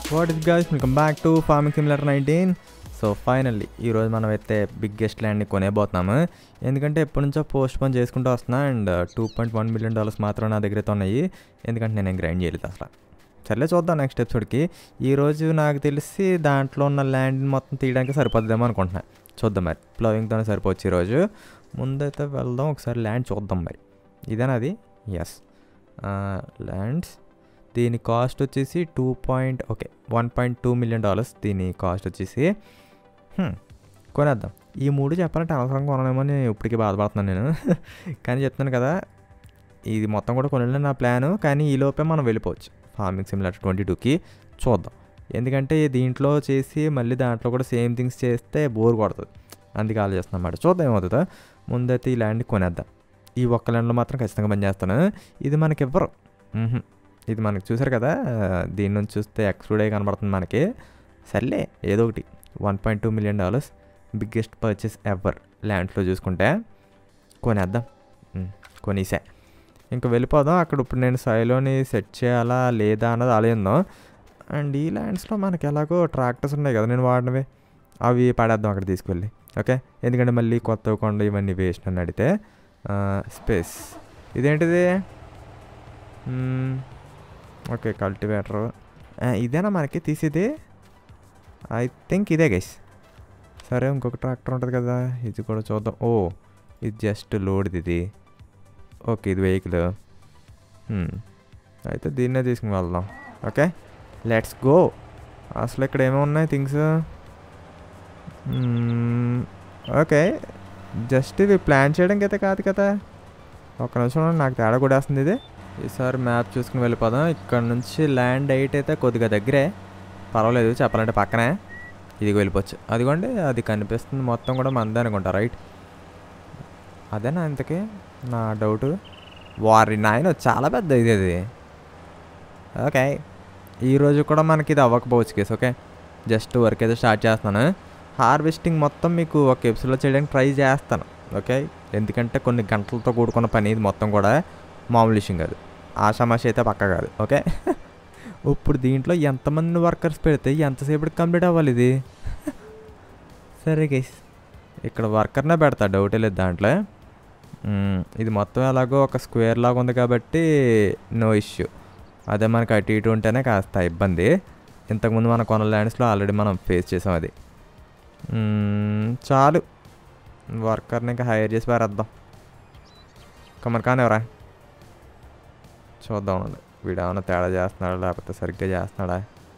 What is guys welcome back to farming simulator nineteen so finally ఈరోజు మనం అయితే biggest ల్యాండ్ని కొనేబోతున్నాము ఎందుకంటే ఎప్పటి నుంచో పోస్ట్ పోన్ చేసుకుంటూ వస్తున్నా and two point one million dollars మాత్రం నా దగ్గర అయితే ఉన్నాయి ఎందుకంటే నేను గ్రైండ్ చేయలేదు అసలు సర్లే చూద్దాం నెక్స్ట్ ఎపిసోడ్కి ఈరోజు నాకు తెలిసి దాంట్లో ఉన్న ల్యాండ్ మొత్తం తీయడానికి సరిపోద్దేమో అనుకుంటున్నా చూద్దాం మరి ప్లవింగ్తోనే సరిపోవచ్చు ఈరోజు ముందైతే వెళ్దాం ఒకసారి ల్యాండ్ చూద్దాం మరి ఇదేనా అది ఎస్ ల్యాండ్స్ దీని కాస్ట్ వచ్చేసి two point okay one point two million dollars దీని కాస్ట్ వచ్చేసి హ్మ్, కొనేద్దాం ఈ మూడు చెప్పాలంటే అనవసరంగా కొనలేమో అని ఇప్పటికీ బాధపడుతున్నాను నేను కానీ చెప్తున్నాను కదా ఇది మొత్తం కూడా కొనలేని నా ప్లాను కానీ ఈ లోపే మనం వెళ్ళిపోవచ్చు ఫార్మింగ్ సిమ్యులేటర్ ట్వంటీ టూకి చూద్దాం ఎందుకంటే దీంట్లో చేసి మళ్ళీ దాంట్లో కూడా సేమ్ థింగ్స్ చేస్తే బోర్ కొడుతుంది అందుకే ఆలోచిస్తున్నాను అన్నమాట చూద్దాం ఏమవుతుందో ముందైతే ఈ ల్యాండ్ కొనేద్దాం ఈ ఒక్క ల్యాండ్లో మాత్రం ఖచ్చితంగా పనిచేస్తాను ఇది మనకి ఇవ్వరు మ్హూ. ఇది మనకి చూసారు కదా దీని నుంచి చూస్తే ఎక్స్క్లూడ్ అయ్యి కనబడుతుంది మనకి సర్లే ఏదో ఒకటి one point two million dollars biggest purchase ever ల్యాండ్స్లో చూసుకుంటే కొనేద్దాం మ్, కొనేసా ఇంకా వెళ్ళిపోదాం అక్కడ ఇప్పుడు నేను సైలోని సెట్ చేయాలా లేదా అన్నది ఆలోచిందాం అండ్ ఈ ల్యాండ్స్లో మనకి ఎలాగో ట్రాక్టర్స్ ఉన్నాయి కదా నేను వాడినవి అవి పడేద్దాం అక్కడ తీసుకెళ్ళి ఓకే ఎందుకంటే మళ్ళీ కొత్త కొండ ఇవన్నీ వేస్ట్ అని అడిగితే స్పేస్ ఇదేంటిది మ్మ్. ఓకే కల్టివేటర్ ఇదేనా మనకి తీసేది ఐ థింక్ ఇదే గైస్ సరే ఇంకొక ట్రాక్టర్ ఉంటుంది కదా ఇది కూడా చూద్దాం ఓ ఇది జస్ట్ లోడ్ది ఇది ఓకే ఇది వెహికల్ అయితే దీన్నే తీసుకుని వెళ్దాం ఓకే లెట్స్ గో అసలు ఇక్కడ ఏమేమి ఉన్నాయి థింగ్స్ ఓకే జస్ట్ ఇవి ప్లాన్ చేయడానికి అయితే కాదు కదా ఒక నిమిషం ఉండండి, నాకు తేడా కూడా వస్తుంది ఇది ఈసారి మ్యాప్ చూసుకుని వెళ్ళిపోదాం ఇక్కడ నుంచి ల్యాండ్ ఎయిట్ అయితే కొద్దిగా దగ్గరే పర్వాలేదు చెప్పాలంటే పక్కనే ఇది వెళ్ళిపోవచ్చు అదిగోండి అది కనిపిస్తుంది మొత్తం కూడా మందే అనుకుంటా రైట్ అదేనా ఇంతకీ నా డౌట్ వారి నాయన చాలా పెద్ద ఇది అది ఓకే ఈరోజు కూడా మనకి ఇది అవ్వకపోవచ్చు కేసు ఓకే జస్ట్ వర్క్ అయితే స్టార్ట్ చేస్తున్నాను హార్వెస్టింగ్ మొత్తం మీకు ఒక ఎపిసోడ్లో చేయడానికి ట్రై చేస్తాను ఓకే ఎందుకంటే కొన్ని గంటలతో కూడుకున్న పని ఇది మొత్తం కూడా మామూలు విషయం కాదు ఆషామాషి అయితే పక్క కాదు ఓకే ఇప్పుడు దీంట్లో ఎంతమంది వర్కర్స్ పెడితే ఎంతసేపటికి కంప్లీట్ అవ్వాలి ఇది సరే గైస్ ఇక్కడ వర్కర్నే పెడతా డౌటే లేదు దాంట్లో మ్మ్, ఇది మొత్తం ఎలాగో ఒక స్క్వేర్ లాగా ఉంది కాబట్టి నో ఇష్యూ అదే మనకి అటు ఇటు ఉంటేనే కాస్త ఇబ్బంది ఇంతకుముందు మన కొన ల్యాండ్స్లో ఆల్రెడీ మనం ఫేస్ చేసాం అది మ్మ్, చాలు వర్కర్ని ఇంకా హైర్ చేసి పారేద్దాం కమర్ కానివరా చూద్దాం ఉండండి. వీడు ఏమైనా తేడా చేస్తున్నాడా లేకపోతే సరిగ్గా చేస్తున్నాడా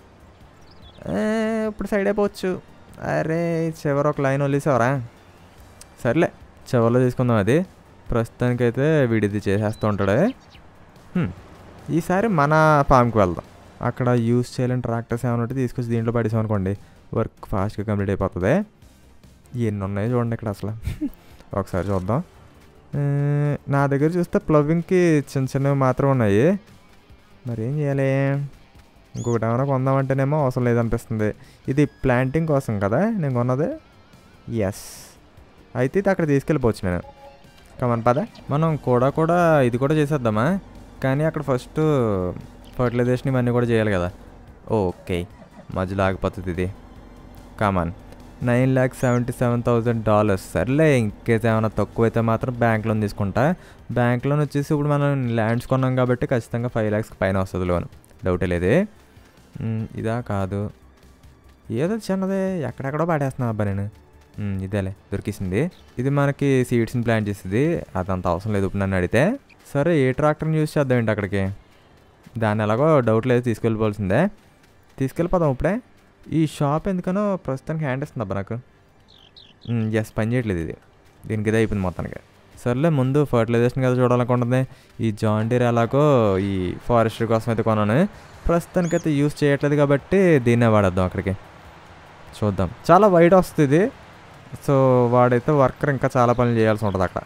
ఏ, ఇప్పుడు సైడ్ అయిపోవచ్చు అరే చివరి ఒక లైన్ వదిలేసావరా సర్లే చివరిలో తీసుకుందాం అది ప్రస్తుతానికైతే వీడిది చేసేస్తూ ఉంటాడు హ్మ్. ఈసారి మన ఫామ్కి వెళ్దాం అక్కడ యూస్ చేయలేని ట్రాక్టర్స్ ఏమైనా ఉంటే తీసుకొచ్చి దీంట్లో పడేసాం అనుకోండి వర్క్ ఫాస్ట్గా కంప్లీట్ అయిపోతుంది ఎన్ని ఉన్నాయి చూడండి ఇక్కడ అసలు ఒకసారి చూద్దాం ఏ, నా దగ్గర చూస్తే ప్లవింగ్కి చిన్న చిన్నవి మాత్రం ఉన్నాయి మరి ఏం చేయాలి ఇంకొకటి ఏమైనా కొందామంటేనేమో అవసరం లేదనిపిస్తుంది ఇది ప్లాంటింగ్ కోసం కదా నేను కొన్నది ఎస్ అయితే ఇది అక్కడ తీసుకెళ్ళిపోవచ్చు నేను కమన్ పద మనం కూడా కూడా ఇది కూడా చేసేద్దామా కానీ అక్కడ ఫస్ట్ ఫర్టిలైజేషన్ ఇవన్నీ కూడా చేయాలి కదా ఓకే మధ్యలో ఆగిపోతుంది ఇది come on nine lakh seventy seven thousand dollars సర్లే ఇంకేస్ ఏమైనా తక్కువ అయితే మాత్రం బ్యాంక్ లోన్ తీసుకుంటా బ్యాంక్ లోన్ వచ్చేసి ఇప్పుడు మనం ల్యాండ్స్ కొన్నాం కాబట్టి ఖచ్చితంగా ఫైవ్ ల్యాక్స్ పైన వస్తుంది లోన్ డౌటే లేదే మ్, ఇదా కాదు ఏదో చిన్నదే ఎక్కడెక్కడో పాడేస్తున్నా అబ్బా నేను మ్, ఇదేలే దొరికిసింది ఇది మనకి సీడ్స్ని ప్లాంట్ చేసింది అదంత అవసరం లేదు ఇప్పుడు నన్ను అడిగితే సరే ఏ ట్రాక్టర్ని యూస్ చేద్దాం ఏంటి అక్కడికి దాన్ని ఎలాగో డౌట్ లేదు తీసుకెళ్ళిపోవాల్సిందే తీసుకెళ్ళిపోదాం ఇప్పుడే ఈ షాప్ ఎందుకనో ప్రస్తుతానికి హ్యాండ్ ఇస్తుంది అబ్బా నాకు ఎస్ పని చేయట్లేదు ఇది దీనికి ఇదే అయిపోయింది మొత్తానికి సర్లే ముందు ఫర్టిలైజేషన్ కదా చూడాలనుకుంటుంది ఈ జాండీర్ ఎలాగో ఈ ఫారెస్ట్రీ కోసం అయితే కొన్నాను ప్రస్తుతానికైతే యూస్ చేయట్లేదు కాబట్టి దీన్నే వాడేద్దాం అక్కడికి చూద్దాం చాలా వైడ్ వస్తుంది ఇది సో వాడైతే వర్కర్ ఇంకా చాలా పనులు చేయాల్సి ఉంటుంది అక్కడ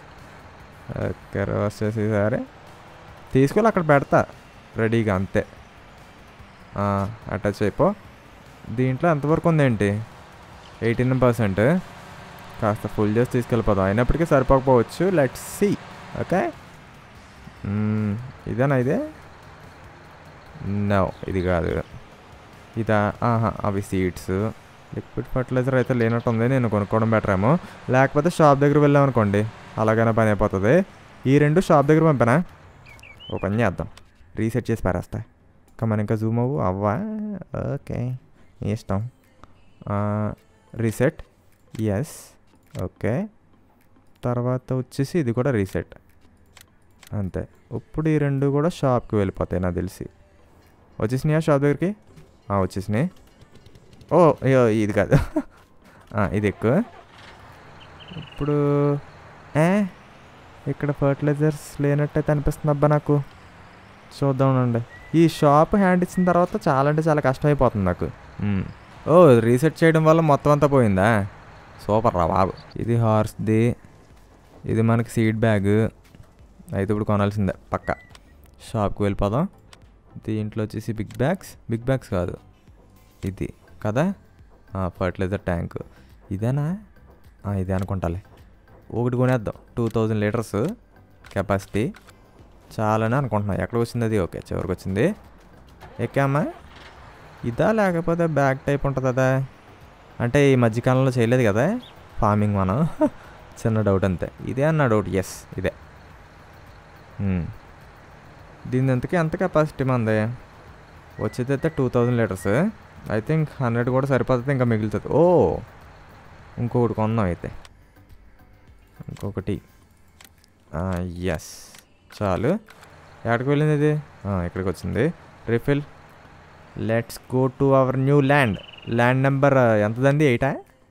ఓకే వచ్చేసి సరే తీసుకెళ్ళి అక్కడ పెడతా రెడీగా అంతే అటాచ్ అయిపో దీంట్లో ఎంతవరకు ఉందేంటి ఎయిటీన్ పర్సెంట్ కాస్త ఫుల్ చేసి తీసుకెళ్ళిపోదాం అయినప్పటికీ సరిపోకపోవచ్చు లెట్స్ సి ఓకే మ్మ్, ఇదేనా ఇదే నో ఇది కాదు ఇదా ఆహా అవి సీడ్స్ లిక్విడ్ ఫర్టిలైజర్ అయితే లేనట్టుంది నేను కొనుక్కోవడం బెటర్ ఏమో లేకపోతే షాప్ దగ్గర వెళ్ళాం అనుకోండి అలాగైనా పని అయిపోతుంది ఈ రెండు షాప్ దగ్గర పంపానా ఓ పని చేద్దాం రీసెట్ చేసి పారేస్తా ఇంకా మనం ఇంకా జూమ్ అవ్వు అవ్వా ఓకే నీ ఇష్టం రీసెట్ ఎస్ ఓకే తర్వాత వచ్చేసి ఇది కూడా రీసెట్ అంతే ఇప్పుడు ఈ రెండు కూడా షాప్కి వెళ్ళిపోతాయి నాకు తెలిసి వచ్చేసినాయా షాప్ దగ్గరికి ఆ, వచ్చేసినాయి ఓ అయ్యో ఇది కాదు ఆ, ఇది ఎక్కువ ఇప్పుడు ఏ ఇక్కడ ఫర్టిలైజర్స్ లేనట్టయితే అనిపిస్తుంది అబ్బా నాకు చూద్దామండి ఈ షాప్ హ్యాండ్ ఇచ్చిన తర్వాత చాలా అంటే చాలా కష్టమైపోతుంది నాకు మ్మ్. ఓ రీసెట్ చేయడం వల్ల మొత్తం అంతా పోయిందా సూపర్ రా బాబు ఇది హార్స్ది ఇది మనకి సీడ్ బ్యాగ్ అయితే ఇప్పుడు కొనాల్సిందే పక్క షాప్కి వెళ్ళిపోదాం దీంట్లో వచ్చేసి బిగ్ బ్యాగ్స్ బిగ్ బ్యాగ్స్ కాదు ఇది కదా ఫర్టిలైజర్ ట్యాంక్ ఇదేనా ఆ, ఇదే అనుకుంటాలే ఒకటి కొనేద్దాం టూ థౌజండ్ లీటర్స్ కెపాసిటీ చాలని అనుకుంటున్నా ఎక్కడికి వచ్చింది అది ఓకే చివరికి వచ్చింది ఎక్కామా ఇదా లేకపోతే బ్యాగ్ టైప్ ఉంటుంది అదా అంటే ఈ మధ్యకాలంలో చేయలేదు కదా ఫార్మింగ్ మనం చిన్న డౌట్ అంతే ఇదే అన్న డౌట్ ఎస్ ఇదే మ్మ్. దీని ఎంతకి ఎంత కెపాసిటీ మంది వచ్చేది అయితే two thousand litres I think hundred కూడా సరిపోతుంది ఇంకా మిగులుతుంది ఓ ఇంకొకటి కొందాం అయితే ఇంకొకటి ఎస్ చాలు ఎక్కడికి వెళ్ళింది ఇది ఆ, ఇక్కడికి వచ్చింది refill let's go to our new land land number ఎంతదండి ఎయిటా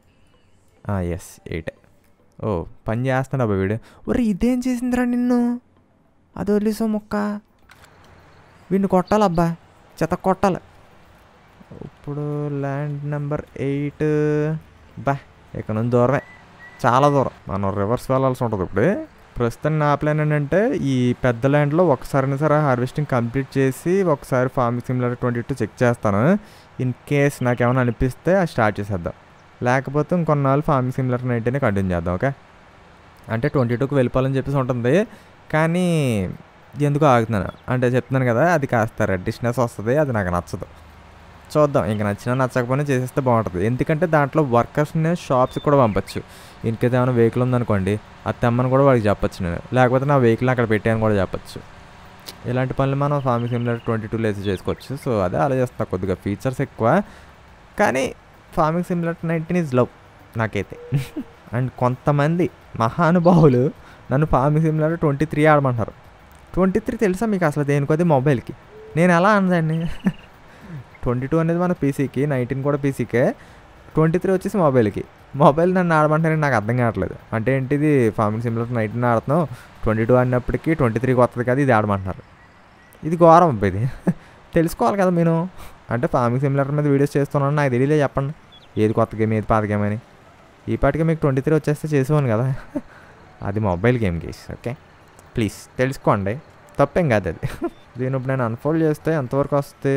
ఎస్ ఎయిట్ ఓ పని చేస్తున్నాడు అబ్బా వీడు ఒరే ఇదేం చేసిందిరా నిన్ను అది వదిలేసో మొక్క వీడిని కొట్టాలబ్బా చెత్త కొట్టాలి ఇప్పుడు ల్యాండ్ నెంబర్ ఎయిట్ బా ఇక్కడ నుంచి దూరమే చాలా దూరం మనం రివర్స్ వెళ్ళాల్సి ఉంటుంది ఇప్పుడు ప్రస్తుతం నా ప్లాన్ ఏంటంటే ఈ పెద్ద ల్యాండ్లో ఒకసారి సరే హార్వెస్టింగ్ కంప్లీట్ చేసి ఒకసారి farming simulator twenty two check చేస్తాను ఇన్ కేస్ నాకు ఏమైనా అనిపిస్తే అది స్టార్ట్ చేసేద్దాం లేకపోతే ఇంకొన్నాళ్ళు ఫార్మింగ్ సిమిలర్ నైన్టీనే కంటిన్యూ చేద్దాం ఓకే అంటే ట్వంటీ టూకి వెళ్ళిపోవాలని చెప్పేసి ఉంటుంది కానీ ఎందుకు ఆగుతున్నాను అంటే చెప్తున్నాను కదా అది కాస్త రెడ్డిష్నెస్ వస్తుంది అది నాకు నచ్చదు చూద్దాం ఇంకా నచ్చినా నచ్చకపోయినా చేసేస్తే బాగుంటుంది ఎందుకంటే దాంట్లో వర్కర్స్ని షాప్స్కి కూడా పంపచ్చు ఇంకేదో ఏమైనా వెహికల్ ఉందనుకోండి అది తెమ్మని కూడా వాడికి చెప్పొచ్చు నేను లేకపోతే నా వెహికల్ అక్కడ పెట్టాను కూడా చెప్పొచ్చు ఇలాంటి పనులు మనం ఫార్మింగ్ సిమిలర్ ట్వంటీ టూ లేసి చేసుకోవచ్చు సో అదే ఆలోచిస్తా కొద్దిగా ఫీచర్స్ ఎక్కువ కానీ farming simulator nineteen is love నాకైతే అండ్ కొంతమంది మహానుభావులు నన్ను ఫార్మింగ్ సిమిలర్ ట్వంటీ త్రీ ఆడమంటారు ట్వంటీ త్రీ తెలుసా మీకు అసలు దేనికోది మొబైల్కి నేను ఎలా అనదండి ట్వంటీ టూ అనేది మన పీసీకి నైన్టీన్ కూడా పీసీకే ట్వంటీ త్రీ వచ్చేసి మొబైల్కి మొబైల్ నన్ను ఆడమంటారని నాకు అర్థం కావట్లేదు అంటే ఏంటిది ఫార్మింగ్ సిమిలర్ నైన్టీన్ ఆడుతున్నావు ట్వంటీ టూ ఆడినప్పటికీ ట్వంటీ త్రీకి వస్తుంది కదా ఇది ఆడమంటున్నారు ఇది ఘోరం అబ్బా ఇది తెలుసుకోవాలి కదా నేను అంటే ఫార్మింగ్ సిమిలర్ మీద వీడియోస్ చేస్తున్నాను నాకు తెలియలే చెప్పండి ఏది కొత్త గేమ్ ఏది పాత గేమ్ అని ఈ పాటికి మీకు ట్వంటీ త్రీ వచ్చేస్తే చేసేవాను కదా అది mobile game guys okay please తెలుసుకోండి తప్పేం కాదు అది దీని ఇప్పుడు నేను అన్ఫోల్డ్ చేస్తే ఎంతవరకు వస్తే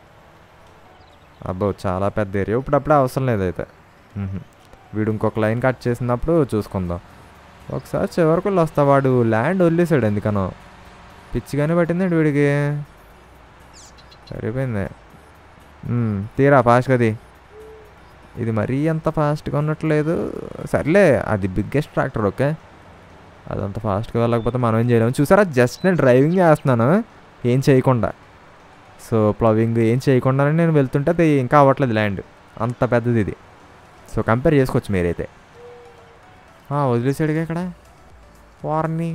అబ్బో చాలా పెద్ద ఏరియా ఇప్పుడు అప్పుడే అవసరం లేదు అయితే మ్హూ. వీడు ఇంకొక లైన్ కట్ చేసినప్పుడు చూసుకుందాం ఒకసారి చివరికి వెళ్ళి వస్తా వాడు ల్యాండ్ వదిలేసాడు ఎందుకనో పిచ్చిగానే పట్టిందండి వీడికి సరిపోయింది మ్, తీరా ఫాస్ట్గా అది ఇది మరీ అంత ఫాస్ట్గా ఉన్నట్లేదు సర్లే అది బిగ్గెస్ట్ ట్రాక్టర్ ఓకే అదంత ఫాస్ట్గా వెళ్ళకపోతే మనం ఏం చేయలేము చూసారా జస్ట్ నేను డ్రైవింగ్ చేస్తున్నాను ఏం చేయకుండా సో ప్లవింగ్ ఏం చేయకుండానే నేను వెళ్తుంటే అది ఇంకా అవ్వట్లేదు ల్యాండ్ అంత పెద్దది ఇది సో కంపేర్ చేసుకోవచ్చు మీరైతే ఆ, వదిలేసాడుగా ఇక్కడ వార్ని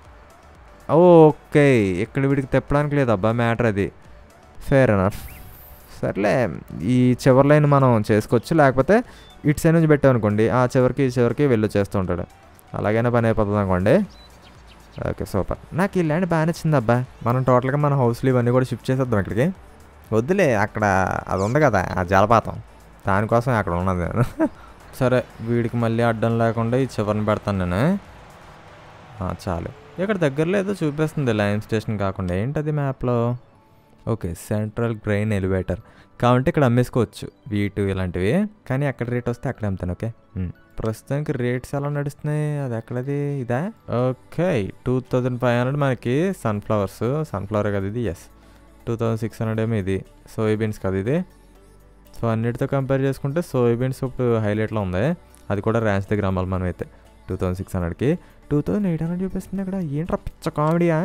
ఓకే ఇక్కడ వీడికి తెప్పడానికి లేదు అబ్బా మ్యాటర్ అది ఫేర్ ఎనఫ్ సర్లే ఈ చివరి లైన్ మనం చేసుకోవచ్చు లేకపోతే ఇటు సైడ్ నుంచి పెట్టామనుకోండి ఆ చివరికి ఈ చివరికి వెళ్ళి చేస్తూ ఉంటాడు అలాగైనా పని అయిపోతుంది అనుకోండి ఓకే సూపర్ నాకు ఈ ల్యాండ్ బాగా నచ్చింది అబ్బా మనం టోటల్గా మన హౌస్లు ఇవన్నీ కూడా షిఫ్ట్ చేసేద్దాం ఇక్కడికి వద్దులే అక్కడ అది ఉంది కదా ఆ జలపాతం దానికోసం అక్కడ ఉన్నది నేను సరే వీడికి మళ్ళీ అడ్డం లేకుండా ఈ చివరిని పెడతాను నేను ఆ, చాలు ఇక్కడ దగ్గరలో ఏదో చూపిస్తుంది లైన్ స్టేషన్ కాకుండా ఏంటది మ్యాప్లో ఓకే సెంట్రల్ గ్రెయిన్ ఎలివేటర్ కాబట్టి ఇక్కడ అమ్మేసుకోవచ్చు వీటు ఇలాంటివి కానీ ఎక్కడ రేట్ వస్తే అక్కడ అమ్ముతాను ఓకే ఉమ్. ప్రస్తుతానికి రేట్స్ ఎలా నడుస్తున్నాయి అది ఎక్కడది ఇదా okay two thousand five hundred మనకి సన్ఫ్లవర్స్ సన్ఫ్లవర్ కదా ఇది yes two thousand six hundred ఏమో ఇది సోయాబీన్స్ కదా ఇది సో అన్నిటితో కంపేర్ చేసుకుంటే సోయాబీన్స్ ఇప్పుడు హైలైట్లో ఉంది అది కూడా ర్యాంచ్ దగ్గర అమ్మాలి మనం అయితే టూ థౌసండ్ సిక్స్ హండ్రెడ్కి టూ థౌసండ్ ఎయిట్ హండ్రెడ్ చూపిస్తుంది ఇక్కడ ఏంట్రా పిచ్చ కామెడీయా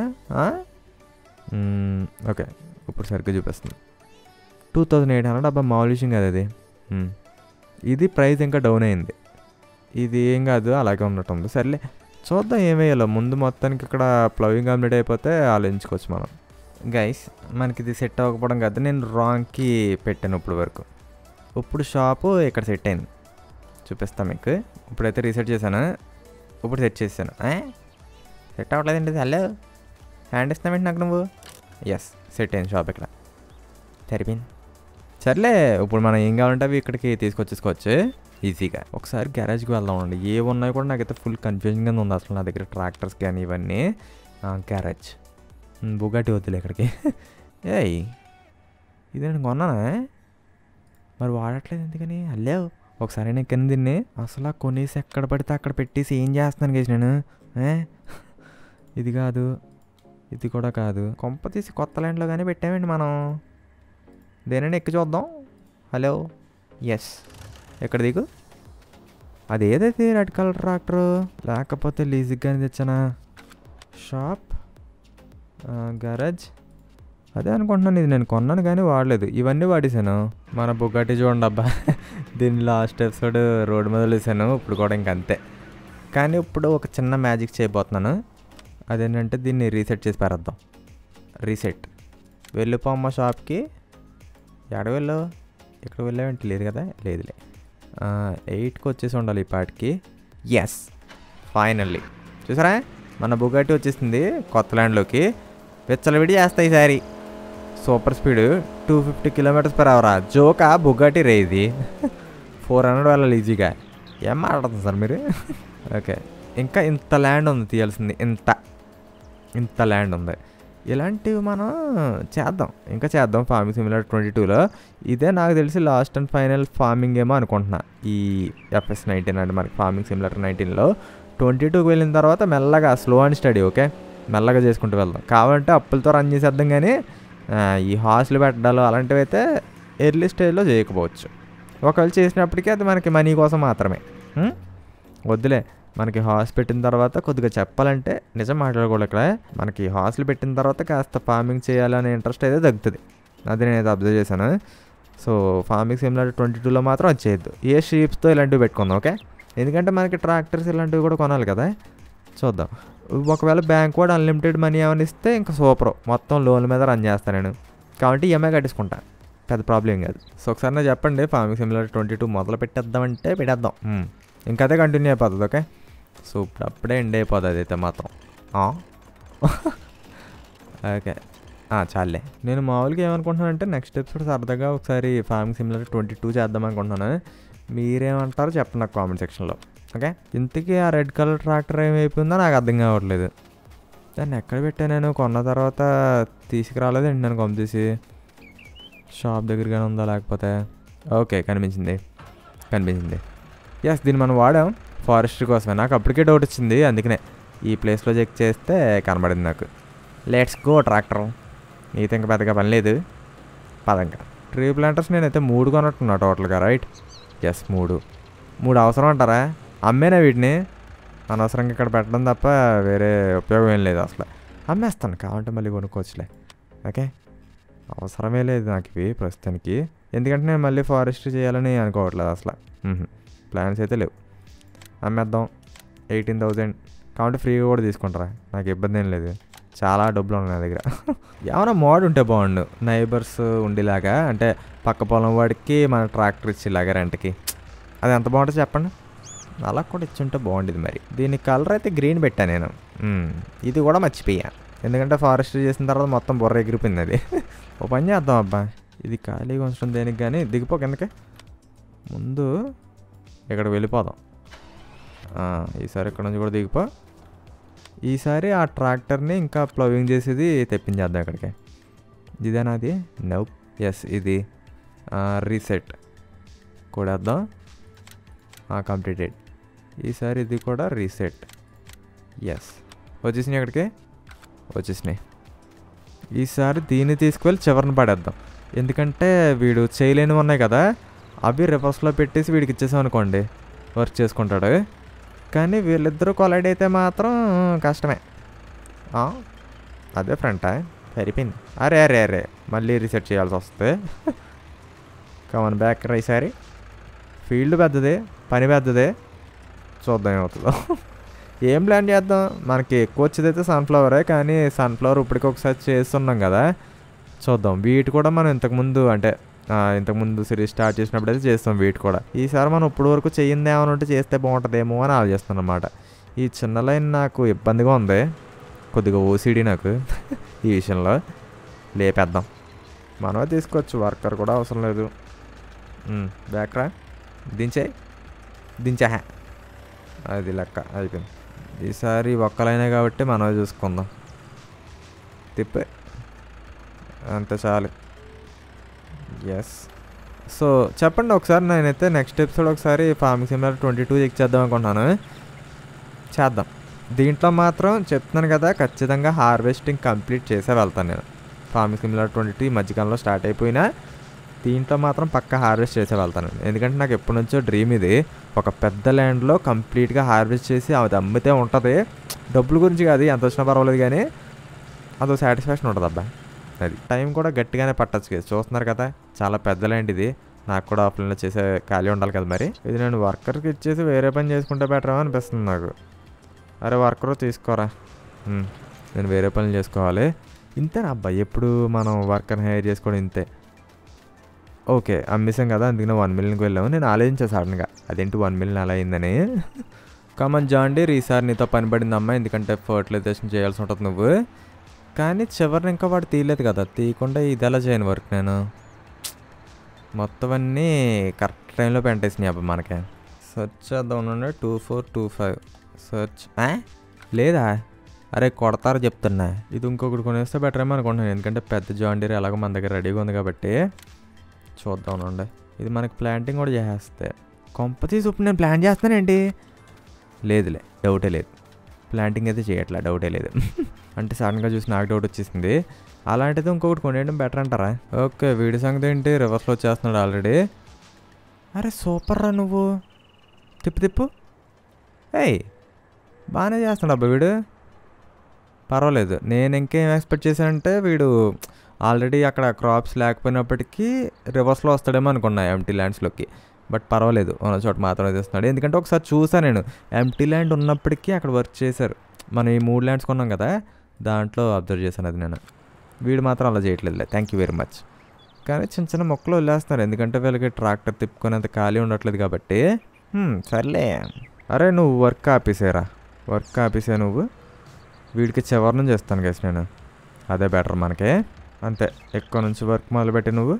ఓకే ఇప్పుడు సరిగ్గా చూపిస్తుంది టూ థౌజండ్ ఎయిట్ హండ్రెడ్ అబ్బా మామూలు విషయం కాదు అది మ్మ్. ఇది ప్రైస్ ఇంకా డౌన్ అయింది ఇది ఏం కాదు అలాగే ఉన్నట్టుంది సర్లే చూద్దాం ఏమేయాలో ముందు మొత్తానికి ఇక్కడ ప్లవింగ్ కంప్లీట్ అయిపోతే ఆలోచించుకోవచ్చు మనం గైస్ మనకి ఇది సెట్ అవ్వకపోవడం కాదు నేను రాంగ్కి పెట్టాను ఇప్పుడు వరకు ఇప్పుడు షాపు ఇక్కడ సెట్ అయింది చూపిస్తా మీకు ఇప్పుడైతే రీసెట్ చేశాను ఇప్పుడు సెట్ చేశాను సెట్ అవ్వట్లేదండి ఇది హలో హ్యాండ్ ఇస్తున్నావేంటి నాకు నువ్వు ఎస్ సెట్ అయింది షాప్ ఇక్కడ సరిపోయింది సర్లే ఇప్పుడు మనం ఏం కావాలంటే అవి ఇక్కడికి తీసుకొచ్చేసుకోవచ్చు ఈజీగా ఒకసారి గ్యారేజ్కి వెళ్దాం అండి ఏ ఉన్నాయి కూడా నాకైతే ఫుల్ కన్ఫ్యూజన్గా ఉంది అసలు నా దగ్గర ట్రాక్టర్స్ కానీ ఇవన్నీ గ్యారేజ్ బుగాటి వద్దులే ఇక్కడికి ఏయ్ ఇది నేను కొన్నానా మరి వాడట్లేదు ఎందుకని హలో ఒకసారి నేను ఎక్కిన దీన్ని అసలు ఆ కొనేసి ఎక్కడ పడితే అక్కడ పెట్టేసి ఏం చేస్తున్నాను గేసి నేను ఏ? ఇది కాదు ఇది కూడా కాదు కొంప తీసి కొత్త ల్యాండ్లో కానీ పెట్టామండి మనం దేనైనా ఎక్కి చూద్దాం హలో ఎస్ ఎక్కడ దిగు అది ఏదైతే రెడ్ కలర్ ట్రాక్టర్ లేకపోతే లీజుకి కానీ తెచ్చానా షాప్ గరాజ్ అదే అనుకుంటున్నాను ఇది నేను కొన్నాను కానీ వాడలేదు ఇవన్నీ వాడేసాను మన బుగాటి చూడండి అబ్బా దీని లాస్ట్ ఎపిసోడ్ రోడ్డు మీద వేసాను ఇప్పుడు కూడా ఇంక అంతే కానీ ఇప్పుడు ఒక చిన్న మ్యాజిక్ చేయబోతున్నాను అదేంటంటే దీన్ని రీసెట్ చేసి పారేద్దాం రీసెట్ వెళ్ళిపోమ్మ షాప్కి ఎక్కడ వెళ్ళావు ఇక్కడ వెళ్ళావేంటి లేదు కదా లేదులే ఎయిట్కి వచ్చేసి ఉండాలి ఈ పాటికి ఎస్ ఫైనల్లీ చూసారా మన బుగాటి వచ్చేసింది కొత్త ల్యాండ్లోకి విచ్చలవిడి చేస్తాయి ఈసారి super speed two fifty kilometres per అవరా జోకా బుగాటి రే ఇది ఫోర్ హండ్రెడ్ వెళ్ళాలి ఈజీగా ఏం మాట్లాడుతుంది సార్ మీరు ఓకే ఇంకా ఇంత ల్యాండ్ ఉంది తీయాల్సింది ఇంత ఇంత ల్యాండ్ ఉంది ఇలాంటివి మనం చేద్దాం ఇంకా చేద్దాం ఫార్మింగ్ సిమిలర్ ట్వంటీ టూలో ఇదే నాకు తెలిసి లాస్ట్ అండ్ ఫైనల్ ఫార్మింగ్ ఏమో అనుకుంటున్నా ఈ ఎఫ్ఎస్ నైన్టీన్ అంటే మనకి ఫార్మింగ్ సిమిలర్ నైన్టీన్లో ట్వంటీ టూకి వెళ్ళిన తర్వాత మెల్లగా స్లో అండ్ స్టడీ ఓకే మెల్లగా చేసుకుంటూ వెళ్దాం కావాలంటే అప్పులతో రన్ చేసేద్దాం కానీ ఆ, ఈ హాస్టల్ పెట్టడాలు అలాంటివి అయితే ఎర్లీ స్టేజ్లో చేయకపోవచ్చు ఒకవేళ చేసినప్పటికీ అది మనకి మనీ కోసం మాత్రమే ఉం? వద్దులే మనకి హాస్ పెట్టిన తర్వాత కొద్దిగా చెప్పాలంటే నిజం మాట్లాడకూడదు ఇక్కడ మనకి హాస్టల్ పెట్టిన తర్వాత కాస్త ఫార్మింగ్ చేయాలనే ఇంట్రెస్ట్ అయితే తగ్గుతుంది అది నేను అయితే అబ్జర్వ్ చేశాను సో ఫార్మింగ్ సిమిలర్ ట్వంటీ టూలో మాత్రం అది చేయొద్దు ఏ షీప్స్తో ఇలాంటివి పెట్టుకుందాం ఓకే ఎందుకంటే మనకి ట్రాక్టర్స్ ఇలాంటివి కూడా కొనాలి కదా చూద్దాం ఒకవేళ బ్యాంక్ కూడా అన్లిమిటెడ్ మనీ ఏమైనా ఇస్తే ఇంకా సూపర్ మొత్తం లోన్ మీద రన్ చేస్తాను నేను కాబట్టి ఈఎంఐ కట్టించుకుంటా పెద్ద ప్రాబ్లం కాదు సో ఒకసారి నాకు చెప్పండి ఫార్మింగ్ సిమిలర్ ట్వంటీ టూ మొదలు పెట్టేద్దామంటే పెట్టేద్దాం ఉమ్. ఇంకా అదే కంటిన్యూ అయిపోతుంది ఓకే సో ఇప్పుడు అప్పుడే ఎండ్ అయిపోతుంది అదైతే మాత్రం ఆ? ఓకే ఆ, చాలే నేను మామూలుగా ఏమనుకుంటున్నానంటే నెక్స్ట్ ఎపిసోడ్ సరదాగా ఒకసారి ఫార్మింగ్ సిమిలర్ ట్వంటీ టూ చేద్దాం అనుకుంటున్నాను మీరేమంటారో చెప్పండి నాకు కామెంట్ సెక్షన్లో ఓకే ఇంతకీ ఆ రెడ్ కలర్ ట్రాక్టర్ ఏమైపోయిందో నాకు అర్థం కావట్లేదు దాన్ని ఎక్కడ పెట్టా నేను కొన్న తర్వాత తీసుకురాలేదండి నేను కొమ్మ తీసి షాప్ దగ్గరగానే ఉందా లేకపోతే ఓకే కనిపించింది కనిపించింది ఎస్ దీన్ని మనం వాడాం ఫారెస్ట్రీ కోసమే నాకు అప్పటికే డౌట్ వచ్చింది అందుకనే ఈ ప్లేస్లో చెక్ చేస్తే కనబడింది నాకు లెట్స్ గో ట్రాక్టర్ నీతో ఇంకా పెద్దగా పని లేదు పదంగా ట్రీ ప్లాంటర్స్ నేనైతే మూడు కొన్నట్టున్నా టోటల్గా రైట్ ఎస్ మూడు మూడు అవసరం అంటారా అమ్మేనా వీటిని అనవసరంగా ఇక్కడ పెట్టడం తప్ప వేరే ఉపయోగం ఏం లేదు అసలు అమ్మేస్తాను కావాలంటే మళ్ళీ కొనుక్కోవచ్చులే ఓకే అవసరమే లేదు నాకు ఇవి ప్రస్తుతానికి ఎందుకంటే నేను మళ్ళీ ఫారెస్ట్ చేయాలని అనుకోవట్లేదు అసలు ప్లాన్స్ అయితే లేవు అమ్మేద్దాం ఎయిటీన్ థౌజండ్ కాబట్టి ఫ్రీగా కూడా తీసుకుంటారా నాకు ఇబ్బంది ఏం లేదు చాలా డబ్బులు ఉన్నాయి నా దగ్గర ఏమైనా మోడ్ ఉంటే బాగుండు నైబర్స్ ఉండేలాగా అంటే పక్క పొలం వాడికి మన ట్రాక్టర్ ఇచ్చేలాగా రెంట్కి అది ఎంత బాగుంటుంది చెప్పండి అలా కూడా ఇచ్చుంటే బాగుండేది మరి దీని కలర్ అయితే గ్రీన్ పెట్టాను నేను మ్మ్. ఇది కూడా మర్చిపోయా ఎందుకంటే ఫారెస్ట్ చేసిన తర్వాత మొత్తం బుర్ర ఎగిరిపోయింది అది ఓ పని చేద్దాం అబ్బా ఇది ఖాళీగా ఉంచడం దేనికి కానీ దిగిపో కిందకి ముందు ఇక్కడ వెళ్ళిపోదాం ఆ, ఈసారి ఇక్కడ నుంచి కూడా దిగిపో ఈసారి ఆ ట్రాక్టర్ని ఇంకా ప్లవింగ్ చేసేది తెప్పించేద్దాం ఇక్కడికి ఇదేనా అది నౌ ఎస్ ఇది రీసెట్ కూడేద్దాం కంప్లీటెడ్ ఈసారి ఇది కూడా రీసెట్ ఎస్ వచ్చేసినాయి ఇక్కడికి వచ్చేసినాయి ఈసారి దీన్ని తీసుకువెళ్ళి చివరిని పడేద్దాం ఎందుకంటే వీడు చేయలేనివి ఉన్నాయి కదా అవి రివర్స్లో పెట్టేసి వీడికి ఇచ్చేసాం అనుకోండి వర్క్ చేసుకుంటాడు కానీ వీళ్ళిద్దరూ కొలైడ్ అయితే మాత్రం కష్టమే ఆ, అదే ఫ్రంటా సరిపోయింది అరే అరే అరే మళ్ళీ రీసెట్ చేయాల్సి వస్తుంది కమన్ బ్యాక్ ఈసారి ఫీల్డ్ పెద్దదే పని పెద్దదే చూద్దాం ఏమవుతుందో ఏం ప్లాన్ చేద్దాం మనకి ఎక్కువ వచ్చేది అయితే సన్ఫ్లవరే కానీ సన్ఫ్లవర్ ఇప్పటికి ఒకసారి చేస్తున్నాం కదా చూద్దాం వీటి కూడా మనం ఇంతకుముందు అంటే ఆ, ఇంతకుముందు సిరీస్ స్టార్ట్ చేసినప్పుడు అయితే చేస్తాం వీటి కూడా ఈసారి మనం ఇప్పటి వరకు చెయ్యింది ఏమైనా ఉంటే చేస్తే బాగుంటుందేమో అని ఆలోచిస్తాను అనమాట ఈ చిన్న లైన్ నాకు ఇబ్బందిగా ఉంది కొద్దిగా ఓసిడి నాకు ఈ విషయంలో లేపేద్దాం మనమే తీసుకోవచ్చు వర్కర్ కూడా అవసరం లేదు ఉమ్, బ్యాక్రా దించే దించా అది లెక్క అయిపోయింది ఈసారి ఒక్కలైనా కాబట్టి మనమే చూసుకుందాం తిప్పే అంతే చాలు ఎస్ సో చెప్పండి ఒకసారి నేనైతే నెక్స్ట్ ఎపిసోడ్ ఒకసారి farming simulator twenty two check చేద్దాం అనుకుంటున్నాను చేద్దాం దీంట్లో మాత్రం చెప్తున్నాను కదా ఖచ్చితంగా హార్వెస్టింగ్ కంప్లీట్ చేసే వెళ్తాను నేను ఫార్మింగ్ సిమిలర్ ట్వంటీ టూ ఈ మధ్యకాలంలో స్టార్ట్ అయిపోయినా దీంట్లో మాత్రం పక్క హార్వెస్ట్ చేసే వెళ్తాను ఎందుకంటే నాకు ఎప్పటి నుంచో డ్రీమ్ ఇది ఒక పెద్ద ల్యాండ్లో కంప్లీట్గా హార్వెస్ట్ చేసి అది అమ్మితే ఉంటుంది డబ్బుల గురించి కాదు ఎంత వచ్చినా పర్వాలేదు కానీ అదో సాటిస్ఫాక్షన్ ఉంటుంది అబ్బా అది టైం కూడా గట్టిగానే పట్టచ్చు కదా చూస్తున్నారు కదా చాలా పెద్ద ల్యాండ్ ఇది నాకు కూడా ఆఫ్లైన్లో చేసే ఖాళీ ఉండాలి కదా మరి ఇది నేను వర్కర్కి ఇచ్చేసి వేరే పని చేసుకుంటే బెటర్ అనిపిస్తుంది నాకు అరే వర్కర్ తీసుకోరా ఉమ్, నేను వేరే పనులు చేసుకోవాలి ఇంతేనా అబ్బాయి ఎప్పుడు మనం వర్కర్ని హైర్ చేసుకోవడం ఇంతే ఓకే అమ్మేసాం కదా అందుకనే వన్ మిలియన్కి వెళ్ళాము నేను ఆలోచించా సడన్గా అదేంటి వన్ మిలియన్ అలా అయిందని కామన్ జాండీర్ ఈసారి నీతో పని పడింది అమ్మా ఎందుకంటే ఫర్టిలైజేషన్ చేయాల్సి ఉంటుంది నువ్వు కానీ చివరిని ఇంకా వాడు తీయలేదు కదా తీయకుండా ఇది ఎలా చేయను వర్క్ నేను మొత్తం అన్నీ కరెక్ట్ టైంలో పెంటేసినాయి అబ్బా మనకి సెర్చ్ చేద్దాం ఉండండి two four two five search లేదా అరే కొడతారు చెప్తున్నా ఇది ఇంకొకటి కొనేస్తే బెటర్ ఏమో అనుకుంటున్నాను ఎందుకంటే పెద్ద జాండీర్ ఎలాగో మన దగ్గర రెడీగా ఉంది కాబట్టి చూద్దాం ఉండండి ఇది మనకి ప్లాంటింగ్ కూడా చేసేస్తే కొంప తీసి ఇప్పుడు నేను ప్లాన్ చేస్తానండి లేదులే డౌటే లేదు ప్లాంటింగ్ అయితే చేయట్లే డౌటే లేదు అంటే సడన్గా చూసి నాకు డౌట్ వచ్చేసింది అలాంటిది ఇంకొకటి కొనేయడం బెటర్ అంటారా ఓకే వీడి సంగతి ఏంటి రివర్స్లో వచ్చేస్తున్నాడు ఆల్రెడీ అరే సూపర్ రా నువ్వు తిప్పు తిప్పు ఏయ్ బాగానే చేస్తున్నాడు అబ్బా వీడు పర్వాలేదు నేను ఇంకేం ఎక్స్పెక్ట్ చేశానంటే వీడు ఆల్రెడీ అక్కడ క్రాప్స్ లేకపోయినప్పటికీ రివర్స్లో వస్తాడేమో అనుకున్నా ఎంటీ ల్యాండ్స్లోకి బట్ పర్వాలేదు ఉన్న చోట మాత్రమే చేస్తున్నాడు ఎందుకంటే ఒకసారి చూసాను నేను ఎంటీ ల్యాండ్ ఉన్నప్పటికీ అక్కడ వర్క్ చేశారు మనం ఈ మూడు ల్యాండ్స్ కొన్నాం కదా దాంట్లో అబ్జర్వ్ చేశాను అది నేను వీడు మాత్రం అలా చేయట్లేదులే థ్యాంక్ యూ వెరీ మచ్ కానీ చిన్న చిన్న మొక్కలు వదిలేస్తున్నారు ఎందుకంటే వీళ్ళకి ట్రాక్టర్ తిప్పుకునేంత ఖాళీ ఉండట్లేదు కాబట్టి హ్మ్, సర్లే అరే నువ్వు వర్క్ ఆపేసేరా వర్క్ ఆపేసే నువ్వు వీడికి చివరి నుంచి చేస్తాను గైస్ నేను అదే బెటర్ మనకి అంతే ఎక్కువ నుంచి వర్క్ మొదలుపెట్టి నువ్వు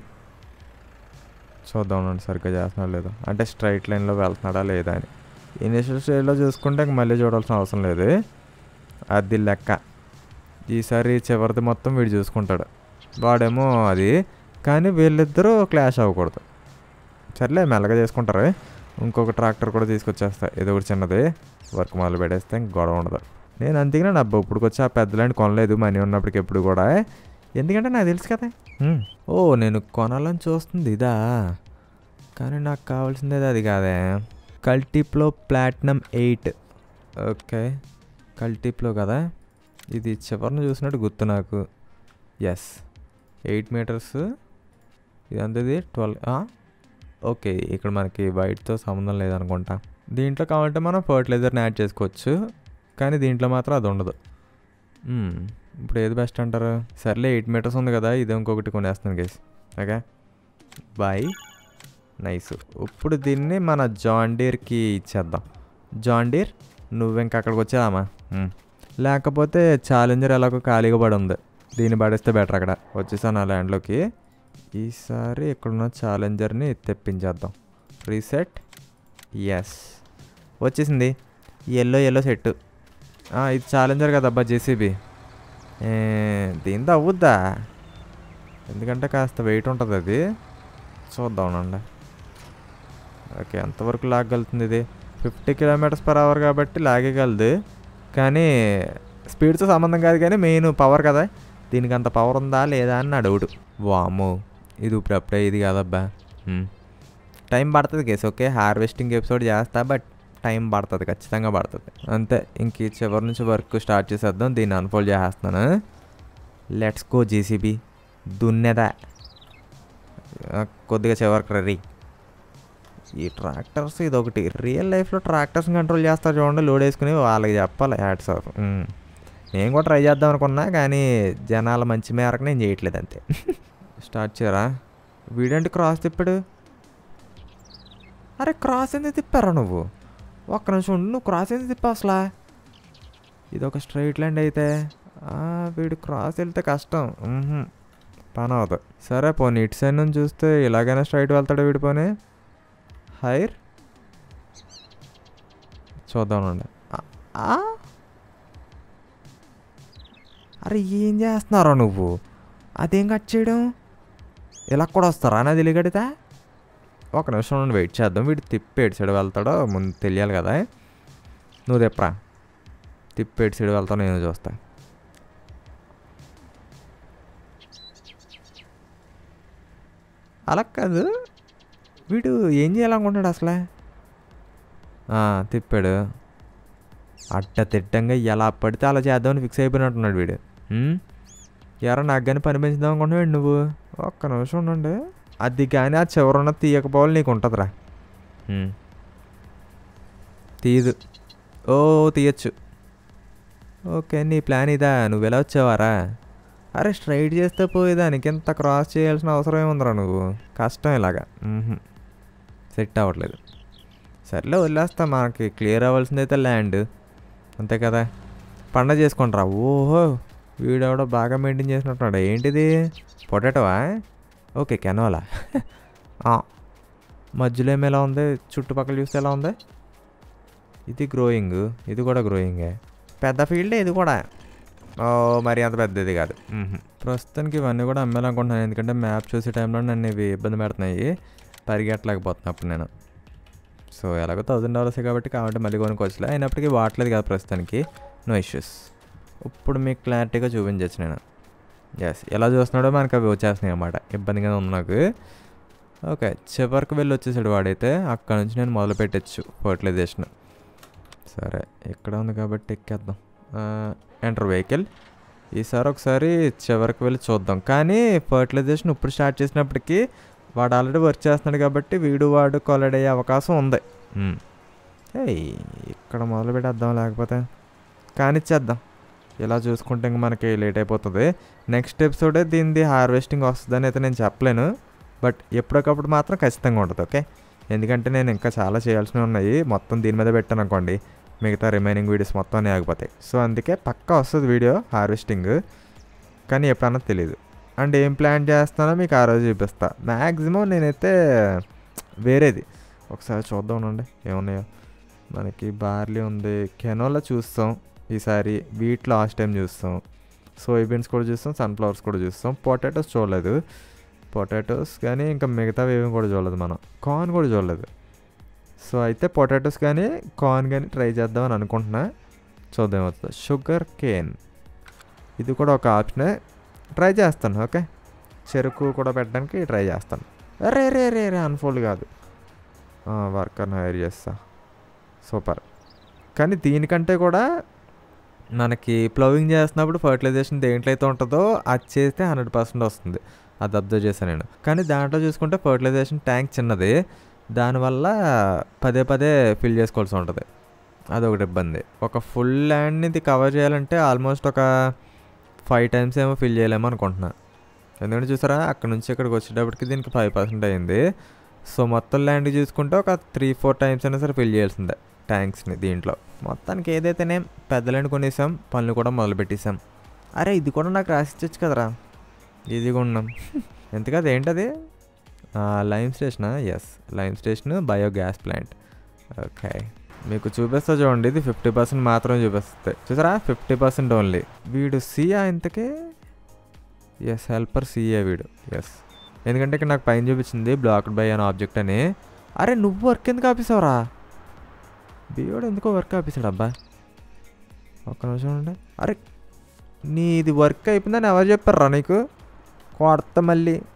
చూద్దాం ఉండండి సరిగ్గా చేస్తున్నాడు లేదో అంటే స్ట్రైట్ లైన్లో వెళ్తున్నాడా లేదా అని ఇనిషియల్ స్టేజ్లో చూసుకుంటే ఇంక మళ్ళీ చూడాల్సిన అవసరం లేదు అది లెక్క ఈసారి చివరిది మొత్తం వీడు చూసుకుంటాడు వాడేమో అది కానీ వీళ్ళిద్దరూ క్లాష్ అవ్వకూడదు సర్లే మెల్లగా చేసుకుంటారు ఇంకొక ట్రాక్టర్ కూడా తీసుకొచ్చేస్తా ఏదో ఒకటి చిన్నది వర్క్ మొదలు పెట్టేస్తే ఇంక గొడవ ఉండదు నేను అందుకనే నా అబ్బా ఇప్పుడు వచ్చి ఆ పెద్ద ల్యాండ్ కొనలేదు మనీ ఉన్నప్పటికి ఎప్పుడు కూడా ఎందుకంటే నాకు తెలుసు కదా హ్మ్. ఓ నేను కొనాలని చూస్తుంది ఇదా కానీ నాకు కావాల్సింది అది కాదే కల్టీప్లో ప్లాటినం ఎయిట్ ఓకే కల్టీప్లో కదా ఇది చివరిని చూసినట్టు గుర్తు నాకు ఎస్ ఎయిట్ మీటర్స్ ఇదంతా ఇది ట్వెల్వ్ ఓకే ఇక్కడ మనకి వైట్తో సంబంధం లేదనుకుంటా దీంట్లో కావాలంటే మనం ఫర్టిలైజర్ని యాడ్ చేసుకోవచ్చు కానీ దీంట్లో మాత్రం అది ఉండదు మ్మ్. ఇప్పుడు ఏది బెస్ట్ అంటారు సర్లే ఎయిట్ మీటర్స్ ఉంది కదా ఇది ఇంకొకటి కొనేస్తాను గేస్ ఓకే బాయ్ నైస్ ఇప్పుడు దీన్ని మన జాండీర్కి ఇచ్చేద్దాం జాండీర్ నువ్వు ఇంకా అక్కడికి వచ్చేదామా మ్మ్. లేకపోతే ఛాలెంజర్ ఎలాగో ఖాళీగా పడి ఉంది దీన్ని పడేస్తే బెటర్ అక్కడ వచ్చేసాను ఆ ల్యాండ్లోకి ఈసారి ఇక్కడున్న ఛాలెంజర్ని తెప్పించేద్దాం రీసెట్ ఎస్ వచ్చేసింది ఎల్లో ఎల్లో సెట్ ఇది ఛాలెంజర్ కదా అబ్బా జేసీబీ దీంతో అవ్వుద్దా ఎందుకంటే కాస్త వెయిట్ ఉంటుంది అది చూద్దామండి ఓకే ఎంతవరకు లాగగలుగుతుంది ఇది ఫిఫ్టీ కిలోమీటర్స్ పర్ అవర్ కాబట్టి లాగగలదు కానీ స్పీడ్తో సంబంధం కాదు కానీ మెయిన్ పవర్ కదా దీనికి అంత పవర్ ఉందా లేదా అని నా డౌట్ వాము ఇది ఇప్పుడు అప్పుడే ఇది కాదబ్బా మ్మ్. టైం పడుతుంది కేసు ఓకే హార్వెస్టింగ్ ఎపిసోడ్ చేస్తా బట్ టైం పడుతుంది ఖచ్చితంగా పడుతుంది అంతే ఇంక ఈ చివరి నుంచి వర్క్ స్టార్ట్ చేసేద్దాం దీన్ని అన్ఫోల్డ్ చేసేస్తున్నాను లెట్స్ గో జేసీబీ దున్నెదా ఆ, కొద్దిగా చివరికి రెడీ ఈ ట్రాక్టర్స్ ఇది ఒకటి రియల్ లైఫ్లో ట్రాక్టర్స్ కంట్రోల్ చేస్తారు చూడండి లోడ్ వేసుకుని వాళ్ళకి చెప్పాలి హ్యాట్స్ ఆఫ్ నేను కూడా ట్రై చేద్దాం అనుకున్నా కానీ జనాల మంచి మేరకు నేను చేయట్లేదు అంతే స్టార్ట్ చేయరా వీడంటే క్రాస్ తిప్పాడు అరే క్రాస్ ఎందుకు తిప్పారా నువ్వు ఒక్క నిమిషం ఉండు నువ్వు క్రాస్ ఎందుకు తిప్పావు అసలు ఇది ఒక స్ట్రైట్ లైన్ అయితే ఆ, వీడు క్రాస్ వెళ్తే కష్టం మ్హూ. పని అవదు సరే పోనీ ఇటు సైడ్ నుంచి చూస్తే ఇలాగైనా స్ట్రైట్ వెళ్తాడు వీడి పోనీ హైర్ చూద్దామండి ఆ- ఆ? అరే ఏం చేస్తున్నారా నువ్వు అదేం కట్ చేయడం ఇలా కూడా వస్తారా నాది ఇలిగడితే ఒక నిమిషం నుండి వెయిట్ చేద్దాం వీడు తిప్పి ఎటు సైడ్ వెళ్తాడో ముందు తెలియాలి కదా నువ్వు తెప్పరా తిప్పి ఎటు సైడ్ వెళ్తావు నేను చూస్తా అలా కాదు వీడు ఏం చేయాలనుకుంటున్నాడు అసలే ఆ, తిప్పాడు అట్ట తిట్టంగా ఎలా పడితే అలా చేద్దామని ఫిక్స్ అయిపోయినట్టున్నాడు వీడు ఉమ్? ఎరా నాకు కానీ పని పెంచుదాం అనుకుంటున్నాడు నువ్వు ఒక్క నిమిషం ఉండండి అది కానీ ఆ చివరన్న తీయకపోవాలి నీకు ఉంటుందిరా ఉమ్. తీయదు ఓ తీయచ్చు ఓకే నీ ప్లాన్ ఇదా నువ్వు ఎలా వచ్చావారా అరే స్ట్రైట్ చేస్తే పోయేదానికి ఇంత క్రాస్ చేయాల్సిన అవసరం ఏముందిరా నువ్వు కష్టం ఇలాగా మ్మ్హ. సెట్ అవ్వట్లేదు సర్లే వదిలేస్తా మనకి క్లియర్ అవ్వాల్సింది అయితే ల్యాండ్ అంతే కదా పండగ చేసుకుంటారా ఓహో వీడెవడో బాగా మెయింటైన్ చేసినట్టున్నాడు ఏంటిది పొటాటోవా ఓకే కెనోలా మధ్యలో ఏమి ఎలా ఉంది చుట్టుపక్కల చూస్తే ఎలా ఉంది ఇది గ్రోయింగ్ ఇది కూడా గ్రోయింగే పెద్ద ఫీల్డ్ ఇది కూడా ఓ మరి అంత పెద్దది కాదు మ్మ్హ. ప్రస్తుతానికి ఇవన్నీ కూడా అమ్మాలనుకుంటున్నాను ఎందుకంటే మ్యాప్ చూసే టైంలో నన్ను ఇవి ఇబ్బంది పెడుతున్నాయి పరిగెట్టలేకపోతున్నా అప్పుడు నేను సో ఎలాగో థౌజండ్ డాలర్స్ కాబట్టి కాబట్టి మళ్ళీ కొనుక్కోవచ్చులే అయినప్పటికీ వాడలేదు కదా ప్రస్తుతానికి నో ఇష్యూస్ ఇప్పుడు మీకు క్లారిటీగా చూపించచ్చు నేను ఎస్ ఎలా చూస్తున్నాడో మనకు అవి వచ్చేస్తున్నాయి అన్నమాట ఇబ్బందిగా ఉంది నాకు ఓకే చివరికి వెళ్ళి వచ్చేసాడు వాడైతే అక్కడ నుంచి నేను మొదలు పెట్టచ్చు ఫర్టిలైజేషన్ సరే ఇక్కడ ఉంది కాబట్టి ఎక్కేద్దాం ఎంటర్ వెహికల్ ఈసారి ఒకసారి చివరికి వెళ్ళి చూద్దాం కానీ ఫర్టిలైజేషన్ ఇప్పుడు స్టార్ట్ చేసినప్పటికీ వాడు ఆల్రెడీ వర్క్ చేస్తున్నాడు కాబట్టి వీడు వాడు కొలెడ్ అయ్యే అవకాశం ఉంది మ్మ్. ఏయ్ ఇక్కడ మొదలు పెట్టేద్దాం లేకపోతే కానిచ్చేద్దాం ఇలా చూసుకుంటే ఇంక మనకి లేట్ అయిపోతుంది నెక్స్ట్ ఎపిసోడే దీనిది హార్వెస్టింగ్ వస్తుందని అయితే నేను చెప్పలేను బట్ ఎప్పటికప్పుడు మాత్రం ఖచ్చితంగా ఉంటుంది ఓకే ఎందుకంటే నేను ఇంకా చాలా చేయాల్సినవి ఉన్నాయి మొత్తం దీని మీద పెట్టాను అనుకోండి మిగతా రిమైనింగ్ వీడియోస్ మొత్తం అన్నీ ఆగిపోతాయి సో అందుకే పక్కా వస్తుంది వీడియో హార్వెస్టింగ్ కానీ ఎప్పుడన్నా తెలియదు అండ్ ఏం ప్లాన్ చేస్తానో మీకు ఆ రోజు చూపిస్తా మ్యాక్సిమం నేనైతే వేరేది ఒకసారి చూద్దాం ఉండండి ఏమున్నాయో మనకి బార్లీ ఉంది కెనోలా చూస్తాం ఈసారి వీట్ లాస్ట్ టైం చూస్తాం సోయాబీన్స్ కూడా చూస్తాం సన్ఫ్లవర్స్ కూడా చూస్తాం పొటాటోస్ చూడలేదు పొటాటోస్ కానీ ఇంకా మిగతావి ఏమి కూడా చూడలేదు మనం కార్న్ కూడా చూడలేదు సో అయితే పొటాటోస్ కానీ కార్న్ కానీ ట్రై చేద్దామని అనుకుంటున్నా చూద్దాం ఏమవుతుందో షుగర్ కేన్ ఇది కూడా ఒక ఆప్షనే ట్రై చేస్తాను ఓకే చెరుకు కూడా పెట్టడానికి ట్రై చేస్తాను రే రే రే రే అన్ఫోల్డ్ కాదు వర్కర్ని హైర్ చేస్తా సూపర్ కానీ దీనికంటే కూడా మనకి ప్లవింగ్ చేస్తున్నప్పుడు ఫర్టిలైజేషన్ దేంట్లో అయితే ఉంటుందో అది చేస్తే హండ్రెడ్ పర్సెంట్ వస్తుంది అది అబ్జర్వ్ చేశాను నేను కానీ దాంట్లో చూసుకుంటే ఫర్టిలైజేషన్ ట్యాంక్ చిన్నది దానివల్ల పదే పదే ఫిల్ చేసుకోవాల్సి ఉంటుంది అదొకటి ఇబ్బంది ఒక ఫుల్ ల్యాండ్ని ఇది కవర్ చేయాలంటే ఆల్మోస్ట్ ఒక ఫైవ్ టైమ్స్ ఏమో ఫిల్ చేయలేమో అనుకుంటున్నా ఎందుకంటే చూసారా అక్కడ నుంచి ఇక్కడికి వచ్చేటప్పటికి దీనికి ఫైవ్ పర్సెంట్ అయింది సో మొత్తం ల్యాండ్ చూసుకుంటే ఒక త్రీ ఫోర్ టైమ్స్ అయినా సరే ఫిల్ చేయాల్సిందే ట్యాంక్స్ని దీంట్లో మొత్తానికి ఏదైతేనే పెద్ద ల్యాండ్ కొనేసాం పనులు కూడా మొదలు పెట్టేసాం అరే ఇది కూడా నాకు రాసిచ్చచ్చు కదరా ఈజీగా ఉన్నాం ఎంతకది ఏంటది లైమ్ స్టేషనా yes lime station biogas plant okay మీకు చూపిస్తా చూడండి ఇది ఫిఫ్టీ పర్సెంట్ మాత్రమే చూపిస్తుంది చూసారా ఫిఫ్టీ పర్సెంట్ ఓన్లీ వీడు సియా ఇంతకే ఎస్ హెల్పర్ సిఏ వీడు ఎస్ ఎందుకంటే ఇక్కడ నాకు పైన చూపించింది బ్లాక్డ్ బై అన్ ఆబ్జెక్ట్ అని అరే నువ్వు వర్క్ ఎందుకు ఆపేసావురా బియోడు ఎందుకో వర్క్ ఆపేసాడు అబ్బా ఒక్క నిమిషం ఉండే అరే నీది వర్క్ అయిపోయిందని ఎవరు చెప్పారా నీకు కొడత మళ్ళీ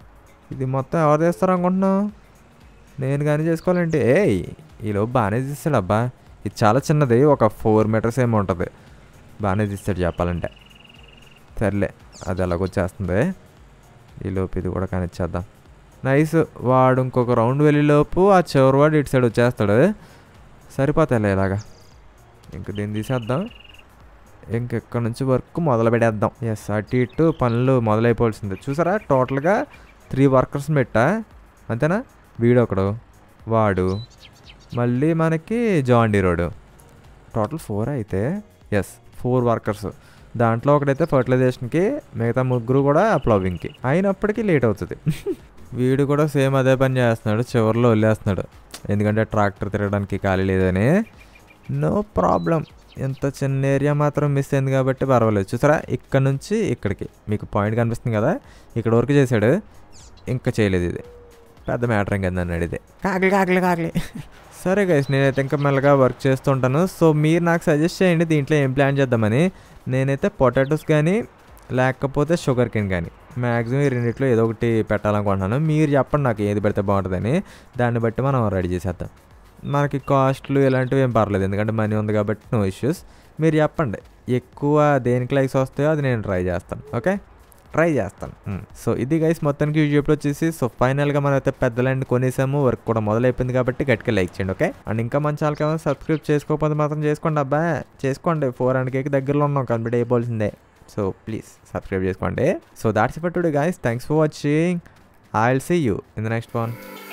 ఇది మొత్తం ఎవరు చేస్తారు అనుకుంటున్నావు నేను కానీ చేసుకోవాలంటే ఏయ్ ఈలోపు బాగానే తీస్తాడు అబ్బా ఇది చాలా చిన్నది ఒక ఫోర్ మీటర్స్ ఏమో ఉంటుంది బాగానే తీస్తాడు చెప్పాలంటే సర్లే అది ఎలాగొచ్చేస్తుంది ఈలోపు ఇది కూడా కానిచ్చేద్దాం నైస్ వాడు ఇంకొక రౌండ్ వెళ్ళేలోపు ఆ చివరి వాడు ఇటు సైడ్ వచ్చేస్తాడు సరిపోతాయిలే ఇలాగా ఇంక దీన్ని తీసేద్దాం ఇంకెక్కడి నుంచి వర్క్ మొదలు పెట్టేద్దాం ఎస్ అటు ఇటు పనులు మొదలైపోవాల్సిందే చూసారా టోటల్గా త్రీ వర్కర్స్ పెట్టా అంతేనా వీడు ఒకడు వాడు మళ్ళీ మనకి జాండీ రోడ్ టోటల్ ఫోర్ అయితే ఎస్ ఫోర్ వర్కర్స్ దాంట్లో ఒకడైతే ఫర్టిలైజేషన్కి మిగతా ముగ్గురు కూడా ప్లవింగ్కి అయినప్పటికీ లేట్ అవుతుంది వీడు కూడా సేమ్ అదే పని చేస్తున్నాడు చివరిలో వదిలేస్తున్నాడు ఎందుకంటే ట్రాక్టర్ తిరగడానికి ఖాళీ లేదని నో ప్రాబ్లం ఎంత చిన్న ఏరియా మాత్రం మిస్ అయింది కాబట్టి పర్వాలేదు చూసారా ఇక్కడ నుంచి ఇక్కడికి మీకు పాయింట్ కనిపిస్తుంది కదా ఇక్కడ వరకు చేశాడు ఇంకా చేయలేదు ఇది పెద్ద మ్యాటర్ ఇంకా అన్నాడు ఇది కాకలి కాకలి కాకలి సరే గైస్ నేనైతే ఇంకా మెల్లగా వర్క్ చేస్తుంటాను సో మీరు నాకు సజెస్ట్ చేయండి దీంట్లో ఏం ప్లాన్ చేద్దామని నేనైతే పొటాటోస్ కానీ లేకపోతే షుగర్ కేన్ కానీ మ్యాక్సిమం ఈ రెండిట్లో ఏదో ఒకటి పెట్టాలనుకుంటున్నాను మీరు చెప్పండి నాకు ఏది పెడితే బాగుంటుందని దాన్ని బట్టి మనం రెడీ చేసేద్దాం మనకి కాస్ట్లు ఇలాంటివి ఏం పర్లేదు ఎందుకంటే మనీ ఉంది కాబట్టి నో ఇష్యూస్ మీరు చెప్పండి ఎక్కువ దేనికి లైక్స్ వస్తాయో అది నేను ట్రై చేస్తాను ఓకే ట్రై చేస్తాను సో ఇది గైస్ మొత్తానికి యూట్యూబ్లో వచ్చేసి సో ఫైనల్గా మనం అయితే పెద్ద ల్యాండ్ కొనేసాము వర్క్ కూడా మొదలైపోయింది కాబట్టి గట్టిగా లైక్ చేయండి ఓకే అండ్ ఇంకా మన ఛానల్కి ఏమైనా సబ్స్క్రైబ్ చేసుకోకపోతే మాత్రం చేసుకోండి అబ్బా చేసుకోండి ఫోర్ హండ్రెడ్కి దగ్గరలో ఉన్నాం కంప్లీట్ అయిపోవాల్సిందే సో ప్లీజ్ సబ్స్క్రైబ్ చేసుకోండి so that's for today guys thanks for watching I will see you in the next one